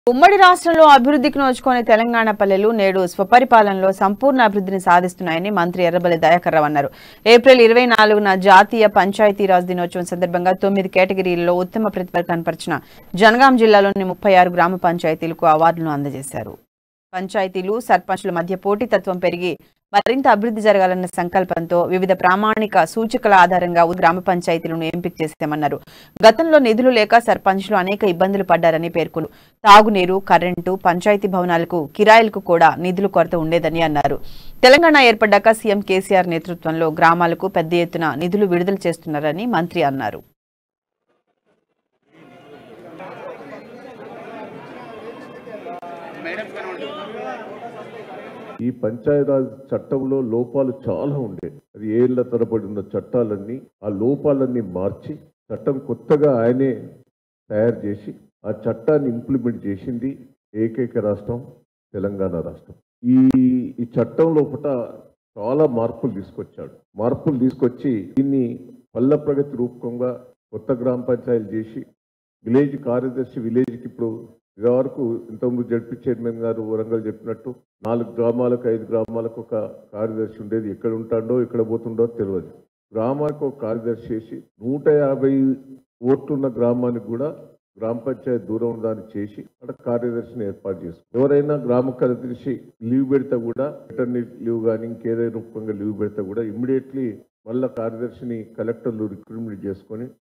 ఉమ్మడి రాష్ట్రంలో అభివృద్ధికి నోచుకొని తెలంగాణ పల్లెలు నేడు స్వపరిపాలనలో సంపూర్ణ అభివృద్ధిని సాధిస్తున్నాయని మంత్రి ఎర్రబెల్లి దయాకర్ రావు అన్నారు ఏప్రిల్ ఇరవై నాలుగున జాతీయ పంచాయతీరాజ్ దినోత్సవం సందర్భంగా తొమ్మిది కేటగిరీల్లో ఉత్తమ ప్రతిభ కనపరిచిన జనగాం జిల్లాలోని ముప్పై ఆరు గ్రామ పంచాయతీలకు అవార్డులను అందజేశారు పంచాయతీలు సర్పంచుల మధ్య పోటీతత్వం పెరిగి మరింత అభివృద్ధి జరగాలన్న సంకల్పంతో వివిధ ప్రామాణిక సూచికల ఆధారంగా గ్రామ పంచాయతీలను ఎంపిక చేశామన్నారు గతంలో నిధులు లేక సర్పంచ్లు అనేక ఇబ్బందులు పడ్డారని పేర్కొన్నారు తాగునీరు కరెంటు పంచాయతీ భవనాలకు కిరాయిలకు కూడా నిధులు కొరత ఉండేదని అన్నారు తెలంగాణ ఏర్పడ్డాక సీఎం కేసీఆర్ నేతృత్వంలో గ్రామాలకు పెద్ద ఎత్తున నిధులు విడుదల చేస్తున్నారని మంత్రి అన్నారు ఈ పంచాయరాజ్ చట్టంలో లోపాలు చాలా ఉండే అది ఏళ్ల తరబడి ఉన్న చట్టాలన్నీ ఆ లోపాలన్నీ మార్చి చట్టం కొత్తగా ఆయనే తయారు చేసి ఆ చట్టాన్ని ఇంప్లిమెంట్ చేసింది ఏకైక రాష్ట్రం తెలంగాణ రాష్ట్రం ఈ ఈ చట్టం లోపల చాలా మార్పులు తీసుకొచ్చాడు మార్పులు తీసుకొచ్చి దీన్ని పల్ల ప్రగతి రూపకంగా కొత్త గ్రామ పంచాయతీలు చేసి విలేజ్ కార్యదర్శి విలేజ్కి ఇప్పుడు ఇదివరకు ఇంతకుముందు జడ్పీ చైర్మన్ గారు వరంగల్ చెప్పినట్టు నాలుగు గ్రామాలకు ఐదు గ్రామాలకు ఒక కార్యదర్శి ఉండేది ఎక్కడ ఉంటాడో ఎక్కడ పోతుండో తెలియదు గ్రామానికి ఒక కార్యదర్శి చేసి నూట యాభై ఓట్లున్న గ్రామానికి కూడా గ్రామ పంచాయతీ దూరం ఉన్నదాన్ని చేసి అక్కడ కార్యదర్శిని ఏర్పాటు చేసుకుంది ఎవరైనా గ్రామ కార్యదర్శి లీవ్ పెడితే కూడా ఇంటర్నెట్ లీవ్ కానీ ఇంకేదైనా రూపంగా లీవ్ పెడితే కూడా ఇమ్మీడియట్లీ మళ్ళా కార్యదర్శిని కలెక్టర్లు రిక్రూట్మెంట్ చేసుకొని